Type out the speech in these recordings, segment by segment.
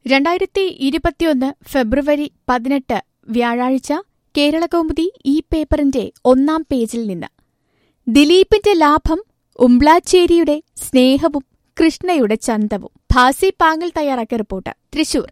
രണ്ടായിരത്തി ഇരുപത്തിയൊന്ന് ഫെബ്രുവരി പതിനെട്ട് വ്യാഴാഴ്ച കേരളകൗമുദി ഈ പേപ്പറിന്റെ ഒന്നാം പേജിൽ നിന്ന് ദിലീപിന്റെ ലാഭം ഉംബ്ലാച്ചേരിയുടെ സ്നേഹവും കൃഷ്ണയുടെ ചന്തവും ഭാസി പാങ്ങിൽ തയ്യാറാക്കിയ റിപ്പോർട്ട് തൃശൂർ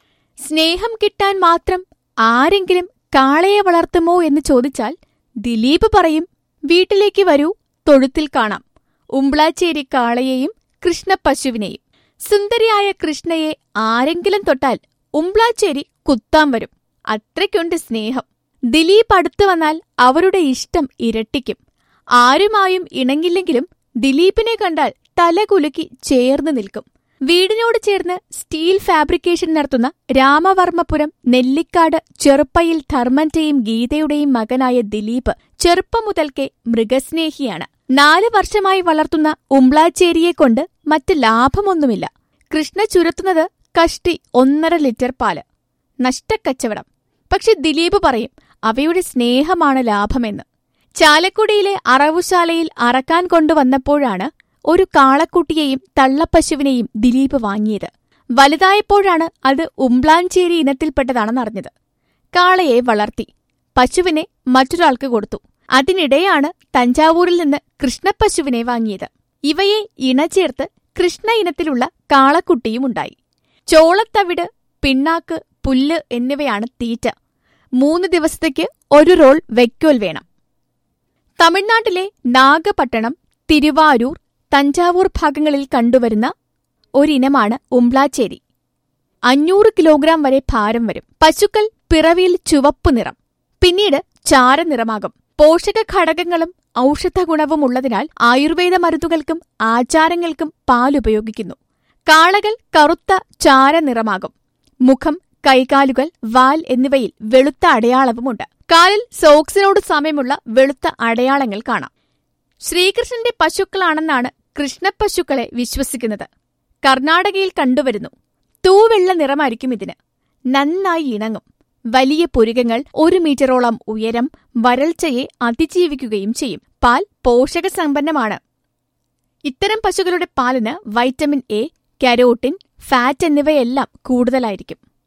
സ്നേഹം കിട്ടാൻ മാത്രം ആരെങ്കിലും കാളയെ വളർത്തുമോ എന്ന് ചോദിച്ചാൽ ദിലീപ് പറയും വീട്ടിലേക്ക് വരൂ തൊഴുത്തിൽ കാണാം ഉംബ്ലാച്ചേരി കാളയെയും കൃഷ്ണപ്പശുവിനെയും സുന്ദരിയായ കൃഷ്ണയെ ആരെങ്കിലും തൊട്ടാൽ ഉംബ്ലാച്ചേരി കുത്താൻ വരും അത്രയ്ക്കുണ്ട് സ്നേഹം ദിലീപ് അടുത്തു വന്നാൽ അവരുടെ ഇഷ്ടം ഇരട്ടിക്കും ആരുമായും ഇണങ്ങില്ലെങ്കിലും ദിലീപിനെ കണ്ടാൽ തലകുലുക്കി ചേർന്ന് നിൽക്കും വീടിനോട് ചേർന്ന് സ്റ്റീൽ ഫാബ്രിക്കേഷൻ നടത്തുന്ന രാമവർമ്മപുരം നെല്ലിക്കാട് ചെറുപ്പയിൽ ധർമ്മന്റെയും ഗീതയുടെയും മകനായ ദിലീപ് ചെറുപ്പം മുതൽക്കേ മൃഗസ്നേഹിയാണ് നാല് വർഷമായി വളർത്തുന്ന ഉംബ്ലാച്ചേരിയെക്കൊണ്ട് മറ്റ് ലാഭമൊന്നുമില്ല കൃഷ്ണ ചുരത്തുന്നത് കഷ്ടി ഒന്നര ലിറ്റർ പാല് നഷ്ടക്കച്ചവടം പക്ഷെ ദിലീപ് പറയും അവയുടെ സ്നേഹമാണ് ലാഭമെന്ന് ചാലക്കുടിയിലെ അറവുശാലയിൽ അറക്കാൻ കൊണ്ടുവന്നപ്പോഴാണ് ഒരു കാളക്കുട്ടിയെയും തള്ളപ്പശുവിനെയും ദിലീപ് വാങ്ങിയത് വലുതായപ്പോഴാണ് അത് ഉംബ്ലാഞ്ചേരി ഇനത്തിൽപ്പെട്ടതാണെന്നറിഞ്ഞത് കാളയെ വളർത്തി പശുവിനെ മറ്റൊരാൾക്ക് കൊടുത്തു അതിനിടെയാണ് തഞ്ചാവൂരിൽ നിന്ന് കൃഷ്ണപ്പശുവിനെ വാങ്ങിയത് ഇവയെ ഇണചേർത്ത് കൃഷ്ണ ഇനത്തിലുള്ള കാളക്കുട്ടിയുമുണ്ടായി ചോളത്തവിട് പിണ്ണാക്ക് പുല്ല് എന്നിവയാണ് തീറ്റ മൂന്ന് ദിവസത്തേക്ക് ഒരു റോൾ വയ്ക്കോൽ വേണം തമിഴ്നാട്ടിലെ നാഗപട്ടണം തിരുവാരൂർ തഞ്ചാവൂർ ഭാഗങ്ങളിൽ കണ്ടുവരുന്ന ഒരിനമാണ് ഉംബ്ലാച്ചേരി അഞ്ഞൂറ് കിലോഗ്രാം വരെ ഭാരം വരും പശുക്കൾ പിറവിയിൽ ചുവപ്പ് നിറം പിന്നീട് ചാരനിറമാകും പോഷക ഘടകങ്ങളും ഔഷധ ഗുണവും ഉള്ളതിനാൽ ആയുർവേദ മരുന്നുകൾക്കും ആചാരങ്ങൾക്കും പാലുപയോഗിക്കുന്നു കാളകൾ കറുത്ത ചാരനിറമാകും മുഖം കൈകാലുകൾ വാൽ എന്നിവയിൽ വെളുത്ത അടയാളവുമുണ്ട് കാലിൽ സോക്സിനോട് സാമ്യമുള്ള വെളുത്ത അടയാളങ്ങൾ കാണാം ശ്രീകൃഷ്ണന്റെ പശുക്കളാണെന്നാണ് കൃഷ്ണപ്പശുക്കളെ വിശ്വസിക്കുന്നത് കർണാടകയിൽ കണ്ടുവരുന്നു തൂവെള്ള നിറമായിരിക്കും ഇതിന് നന്നായി ഇണങ്ങും വലിയ പുരുകങ്ങൾ ഒരു മീറ്ററോളം ഉയരം വരൾച്ചയെ അതിജീവിക്കുകയും ചെയ്യും പാൽ പോഷകസമ്പന്നമാണ് ഇത്തരം പശുക്കളുടെ പാലിന് വൈറ്റമിൻ എ കരോട്ടിൻ ഫാറ്റ് എന്നിവയെല്ലാം കൂടുതലായിരിക്കും